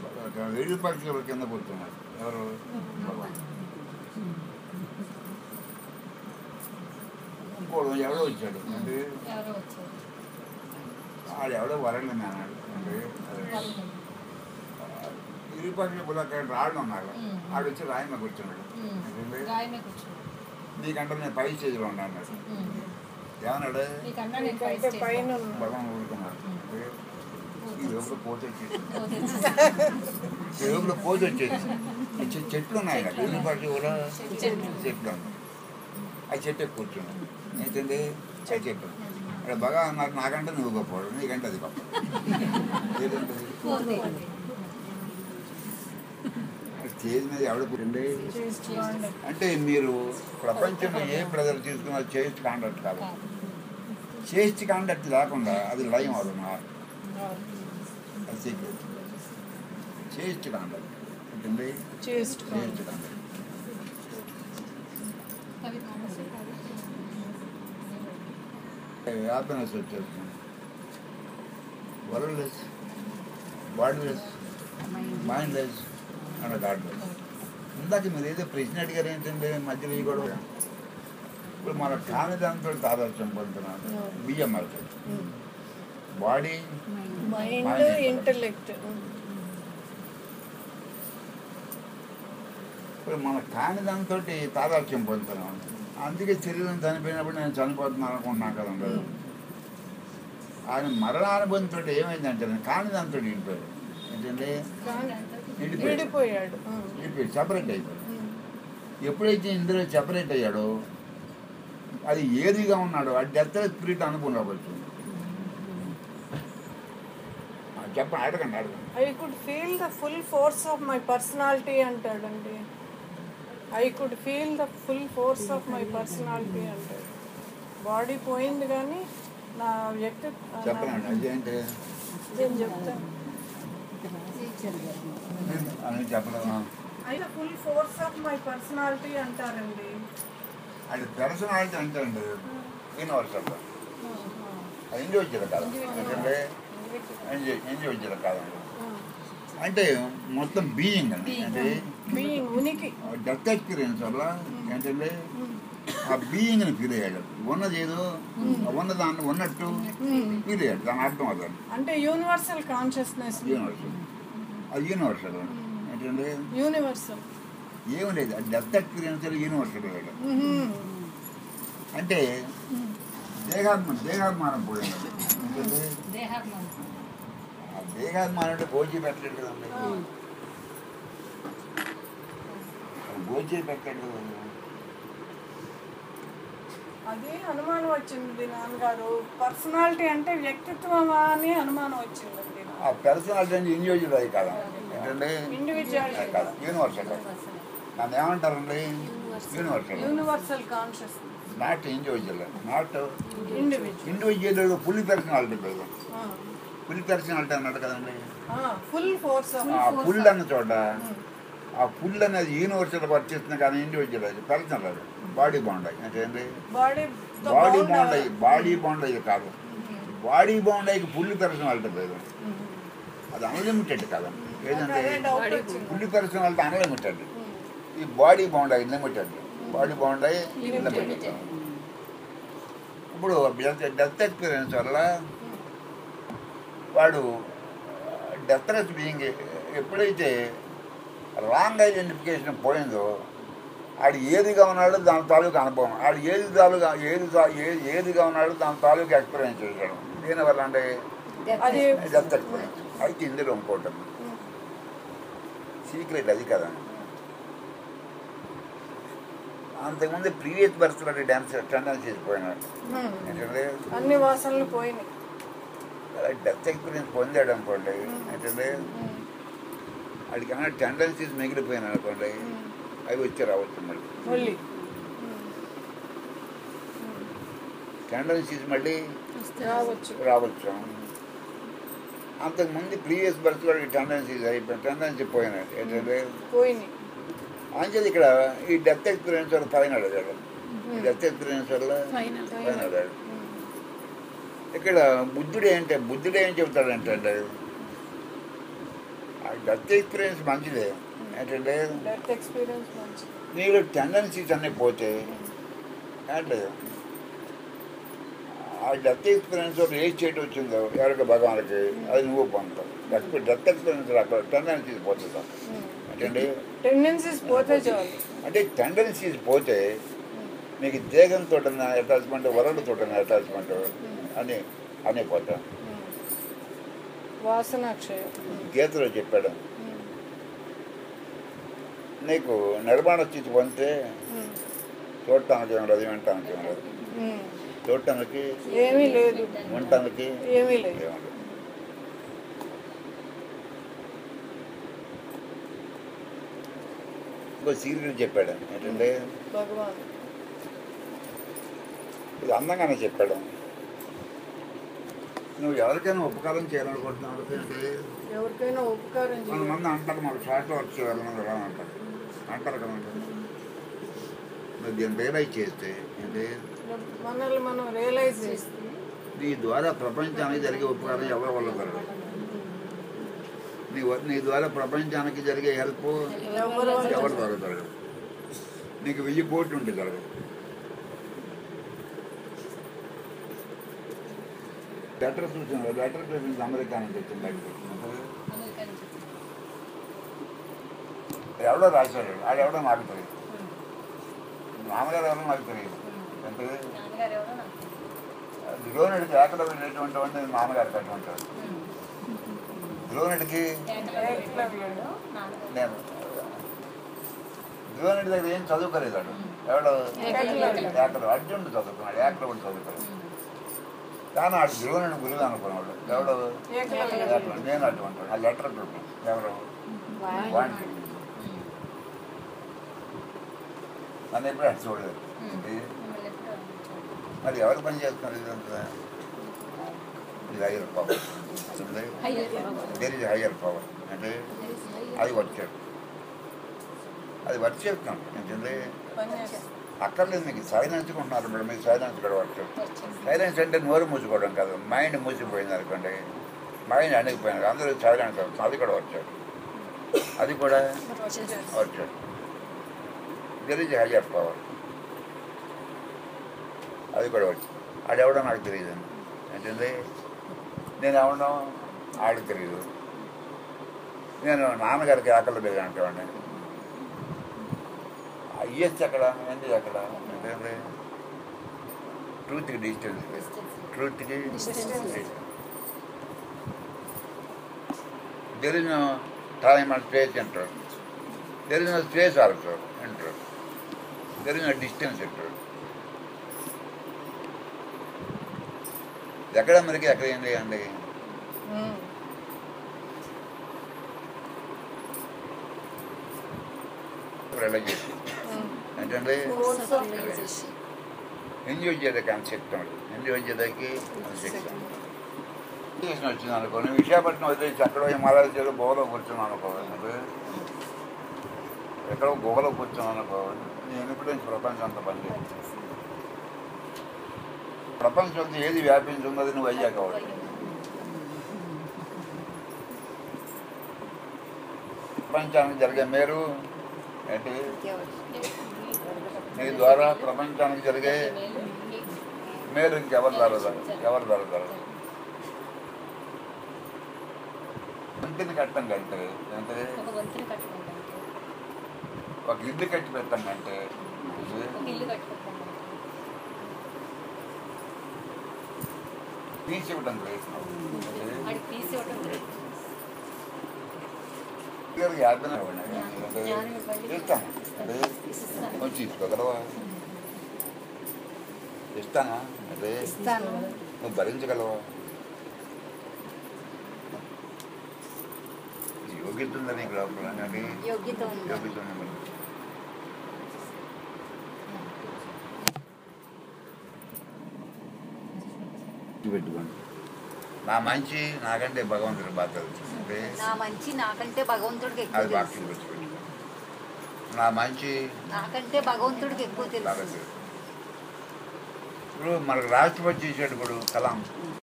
వెయ్యి పక్షుల కింద కూర్చున్నారు ఎవరు భగవాన్ ఇంకోడు ఎవడో వచ్చాడు అంటే ఎవరో వచ్చారు ఆడు ఎవడో వరండి అన్నాడు అంటే ఇరుపక్షులు కూడా అక్కడ రాళ్ళు ఉన్నారు ఉమ్. ఆడు వచ్చి రాయమ కూర్చున్నాడు ఉమ్. అంటే రాయమే కూర్చున్నాడు నీకంటే నేను పై స్టేజ్లో ఉన్నాను అన్నాడు ఉమ్. ఏమన్నాడు నీకన్నా నేను నీకంటే ఫైవ్ పైన స్టేజ్ ఉన్నా. భగవాన్ ఊరుకున్నాడు అంటే ఈ లోపల పోతే వచ్చేసి పోతే ఈ లోపల పోతే వచ్చేసి ఈ చె- చెట్లు ఉన్నాయి కదా ఇరుపక్షి కూడా చెట్లు. చెట్లు ఉన్నాయి ఆ చెట్టు ఎక్కువ కూర్చున్నాడు ఏంటండి ఆ చెట్టు అక్కడ బాగా అన్నారు నాకంటే నువ్వు గొప్పవాడు నీకంటే అది గొప్ప ఏంటంటే పోతే స్టేజ్ మీద ఎవడ కూర్చుండి చేసుకోండి అంటే మీరు ప్రపంచంలో ఏ ప్రజలు తీసుకున్నా చేస్ట్ కాండక్ట్ కాదు కాదు. చేస్ట్ కాండక్ట్ లేకుండా అది లయం అవుతుంది అది సీక్రెట్ చేస్ట్ కాండక్ట్ ఉంటుంది చేసుకోండి చేస్ట్ కాండక్ట్ అవి మనసు కాదు. హ్యాపీనెస్ వచ్చేస్తుంది worldless bodyless mindless and godless ఇందాక మీరు ఏదో ప్రశ్న అడిగారు ఏంటంటే మధ్యలో ఈ గొడవ ఇప్పుడు మన కాని దాంతో ఆదర్శం పొందుతున్నాను బియ్యం అవుతుంది బాడీ మైండ్ ఇంటలెక్ట్ ఇప్పుడు మన కాని దాంతో తాదాత్యం పొందుతున్నాం అందుకే శరీరం చనిపోయినప్పుడు నేను చనిపోతున్నాను అనుకుంటున్నాను కదండి ఆయన మరణానుభవంతో ఏమైందంటే కాని దాంతో ఇండిపోయాడు ఏంటంటే ఇండిపోయాడు విడిపోయాడు ఇండిపోయాడు సపరేట్ అయిపోయాడు ఎప్పుడైతే ఇందులో సెపరేట్ అయ్యాడో అది ఏదిగా ఉన్నాడో ఆ డెత్ స్పిరిట్ అనుభవంలోకి వచ్చింది ఆ, చెప్పండి అడగండి అడగండి I could feel the full force of my personality అంటాడండి I could feel the full force of my personality అంటాడు బాడీ పోయింది కానీ నా వ్యక్తి చెప్పనండి అదేంటి నేను చెప్తాను అని చెప్పలేమా అయితే full force of my personality అంటారండి అది పర్సనాలిటీ అంటే అండి యూనివర్సల్ అది ఇండివిజువల్ కాదు ఎందుకంటే ఇండివిజువల్ కాదండి అంటే మొత్తం బీయింగ్ అండి అంటే బీయింగ్ ఉనికి డెత్ ఎక్స్పీరియన్స్ వల్ల ఏంటంటే ఆ బీయింగ్ని ఫీల్ అయ్యాడు ఉన్నది ఏదో ఉన్న దాన్ని ఉన్నట్టు ఫీల్ అయ్యాడు దాని అర్థం అదండి అంటే యూనివర్సల్ కాన్షియస్నెస్ యూనివర్సల్ అది యూనివర్సల్ ఏంటంటే యూనివర్సల్ ఏమి లేదు డెత్ ఎక్స్పీరియన్స్ యూనివర్సల్ అయ్యాడు అంటే దేహాత్మ దేహాత్మానం పోయింది ఎందుకంటే దేహాత్మ ఆ దేహాత్మానం అంటే భోజీ పెట్టలేదు కదండి భోజీ పెట్టలేదు కదండి అది అనుమానం వచ్చింది నాన్నగారు పర్సనాలిటీ అంటే వ్యక్తిత్వమా అని అనుమానం వచ్చిందండి ఆ పర్సనాలిటీ అంటే ఇండివిజువల్ అది కాదు ఏంటంటే ఇండివిజువాలిటీ కాదు యూనివర్సల్ నన్ను ఏమంటారండి universal universal consciousness not individual not individual individual full personality లేదు ఫుల్ పర్సనాలిటీ అన్నాడు కదండి ఫుల్ ఫోర్స్ ఆఫ్ ఆ ఫుల్ అన్న చోట ఆ ఫుల్ అనేది యూనివర్సల్ వర్తిస్తుంది కానీ ఇండివిజువల్ అది పర్సనల్ అది బాడీ బాండ్ అయ్యి అంటే ఏంటి బాడీ బాడీ బాండ్ అయ్యి బాడీ బాండ్ అయ్యి కాదు బాడీ బాండ్ అయ్యి ఫుల్ పర్సనాలిటీ లేదు అది అన్లిమిటెడ్ కాదండి ఏదంటే అదే డౌట్ వచ్చింది ఫుల్ పర్సనాలిటీ అన్లిమిటెడ్ ఈ బాడీ బాండ్ అయ్యి లిమిటెడ్ బాడీ బాండ్ అయ్యి లిమిటెడ్ ఇప్పుడు డెత్ ఎక్స్పీరియన్స్ వల్ల వాడు డెత్లెస్ బీయింగ్ ఎప్పుడైతే రాంగ్ ఐడెంటిఫికేషన్ పోయిందో ఆడు ఏదిగా ఉన్నాడో దాని తాలూకు అనుభవం ఆడు ఏది తాలూకా ఏది తా- ఏ- ఏదిగా ఉన్నాడో దాని తాలూకు ఎక్స్పీరియన్స్ చేశాడు దీనివల్ల అంటే అది డెత్ ఎక్స్పీరియన్స్ అయితే ఇందులో ఇంకోటి ఉంది. సీక్రెట్ అది కదా అంతకుముందు ప్రీవియస్ బర్త్లో డ్యాన్స్ టెండెన్స్ చేసిపోయినాడు Hmm. ఏంటంటే అన్ని వాసనలు పోయినాయి డెత్ ఎక్స్పీరియన్స్ పొందాడు అనుకోండి ఏంటంటే వాడికి ఏమైనా టెండెన్సీస్ మిగిలిపోయినా అనుకోండి అవి వచ్చి రావచ్చు మళ్ళీ మళ్ళీ టెండెన్సీస్ మళ్ళీ రావచ్చు రావచ్చు అంతకుముందు ప్రీవియస్ బర్త్లో టెండెన్సీస్ అయిపోయి టెండెన్సీ పోయినాడు ఏంటంటే పోయినాయి అంచేది ఇక్కడ ఈ డెత్ ఎక్స్పీరియన్స్ వల్ల పైన అడిగాడు ఈ డెత్ ఎక్స్పీరియన్స్ వల్ల Final. పైన అడిగాడు ఇక్కడ బుద్ధుడు ఏంటి బుద్ధుడు ఏం చెబుతాడంటే అండి, ఆ డెత్ ఎక్స్పీరియన్స్ మంచిదే ఏంటంటే డెత్ ఎక్స్పీరియన్స్ మంచి నీలో టెండెన్సీస్ అన్నీ పోతే అంటే ఆ డెత్ ఎక్స్పీరియన్స్ ఏ స్టేట్ వచ్చిందో ఎవరికి భగవానికి అది నువ్వు పొందుతావు డెత్ డెత్ ఎక్స్పీరియన్స్ అక్కడ టెండెన్సీస్ పోతుంది ఏంటంటే టెండెన్సీస్ పోతే చాలు అంటే టెండెన్సీస్ పోతే నీకు దేహంతో ఉన్న అటాచ్మెంట్ వరలతో ఉన్న అటాచ్మెంట్ అని అని పోతా వాసనాక్షయం గీతలో చెప్పాడు నీకు నిర్మాణ స్థితి పొందితే చూడటానికి ఏం లేదు వినటానికి ఏం లేదు చూడటానికి ఏమీ లేదు వినటానికి ఏమీ లేదు ఏం లేదు ఇంకో సీరియల్ చెప్పాడు ఏంటంటే భగవాన్ ఇది అందంగానే చెప్పాడు నువ్వు ఎవరికైనా ఉపకారం చేయాలనుకుంటున్నావు అంటే ఎవరికైనా ఉపకారం చేయాలి కొంతమంది అంటారు మాకు షార్ట్ వర్క్ చేయాలని ఎలా అంటారు అంటారు కదా నువ్వు దీన్ని రియలైజ్ చేస్తే ఏంటి మనల్ని మనం రియలైజ్ చేస్తే నీ ద్వారా ప్రపంచానికి జరిగే ఉపకారం ఎవరి వల్ల జరగదు నీ వ- నీ ద్వారా ప్రపంచానికి జరిగే హెల్ప్ ఎవరి వల్ల ఎవరి ద్వారా జరగదు నీకు వెయ్యి కోట్లు ఉంటే జరగదు లెటర్ చూసిన లెటర్ చూసింది అమెరికా నుంచి వచ్చింది లెటర్ అమెరికా నుంచి ఎవడో రాశాడు ఆడెవడో నాకు తెలియదు మామగారు ఎవరో నాకు తెలియదు అంటే నాన్నగారు ఎవరో నాకు తెలియదు. ద్రోణుడికి ఎక్కడ వెళ్ళేటువంటి వాడిని నేను నాన్నగారు కట్టుకుంటాడు ద్రోణుడికి ఏకలవ్యుడు, నాన్నగారు. నేను ద్రోణుడి దగ్గర ఏం చదువుకోలేదాడు ఎవడు ఏకలవ్యుడు. ఏకలు అర్జునుడు చదువుకున్నాడు ఏకలు కూడా చదువుకోలేదు కానీ ఆడు ద్రోణుని గురువు అనుకున్నాడు ఎవడు ఏకలవ్యుడు. ఏకలు. నేను అటువంటి ఆ లెటర్ చూడు ఎవరు వాడికి నన్ను ఎప్పుడు అటు చూడలేదు ఇది మిమ్మల్ని ఎప్పుడు అనిపించదు. మరి ఎవరు పని చేస్తున్నారు ఇదంతా ఇది higher power higher power. There is higher power అంటే There is higher అది వర్క్ అది వర్క్ చేస్తున్నాం ఏంటంటే పని చేస్తాం. అక్కర్లేదు మీకు సైలెన్స్కుంటున్నారు మేడం మీకు సైలెన్స్ కూడా వర్క్ వచ్చింది. సైలెన్స్ అంటే నోరు మూసుకోవడం కాదు మైండ్ మూసిపోయింది అనుకోండి మైండ్ అణిగిపోయింది అందరూ సైలెన్స్ అవుతుంది అది కూడా వచ్చాడు అది కూడా వచ్చాడు దెర్ ఇస్ హయ్యర్ పవర్ అది కూడా వచ్చి ఆడెవడో నాకు తెలియదు ఏంటంటే నేను ఎవడో ఆడికి తెలియదు నేను నాన్నగారికి ఆకలి బిడ్డ అంటామండి ఇయస్ ఎక్కడ ఎందుకు ఎక్కడ ఏంటంటే ట్రూత్కి డిస్టెన్స్ ట్రూత్కి there is no time and space అంటారు there is no space also అంటారు దెర్ ఇస్ నో డిస్టెన్స్ అంటారు ఎక్కడ మనకి ఎక్కడ ఏంటి అండి ఉమ్. రిలైజేషన్ ఉమ్. ఏంటంటే Force of Realization. ఎంజాయ్ చేయడానికి కాన్సెప్ట్ ఎంజాయ్ చేయడానికి కాన్సెప్ట్ చేసిన వచ్చింది అనుకోండి విశాఖపట్నం వదిలేసి అక్కడ హిమాలయ గోవలో కూర్చున్నాను అనుకో అంటే ఎక్కడో గుహలో కూర్చున్నాను అనుకో నేను ఇన్ఫ్లుయెన్స్ ప్రపంచం అంతా పనిచేస్తుంది ప్రపంచంతో ఏది వ్యాపించున్నది నువ్వు అయ్యాక వాడు. ప్రపంచానికి జరిగే మేలు ఏంటి నీ ద్వారా ప్రపంచానికి జరిగే మేలు ఇంకెవరు జరగదు ఎవరు జరగదు ఇంటిని కట్టం కంటే అంటే ఒక వంతుని కట్టుకుంటాం ఒక ఇల్లు కట్టి పెట్టం కంటే ఒక ఇల్లు కట్టుకుంటాం తీసి ఇవ్వడం లేదు వాడికి తీసి ఇవ్వటం లేదు. పిల్లలకి అర్థం ఇవ్వండి జ్ఞానం ఇవ్వండి. ఇస్తాను అంటే ఇస్తాను. కొంచెం తీసుకోగలవా ఇస్తానా అంటే ఇస్తాను నువ్వు భరించగలవా యోగ్యత ఉందా నీకు లోపల అంటే యోగ్యత ఉంది యోగ్యత ఉంది మరి. పెట్టుకోండి నా మంచి నాకంటే భగవంతుడు బాగా తెలుసు అంటే నా మంచి నాకంటే భగవంతుడికి ఎక్కువ అది తెలుసు వాక్యం పెట్టుకోండి నా మంచి నాకంటే భగవంతుడికి ఎక్కువ బాగా తెలుసు తెలుసు ఇప్పుడు మనకు రాష్ట్రపతి చేసేటప్పుడు కలాం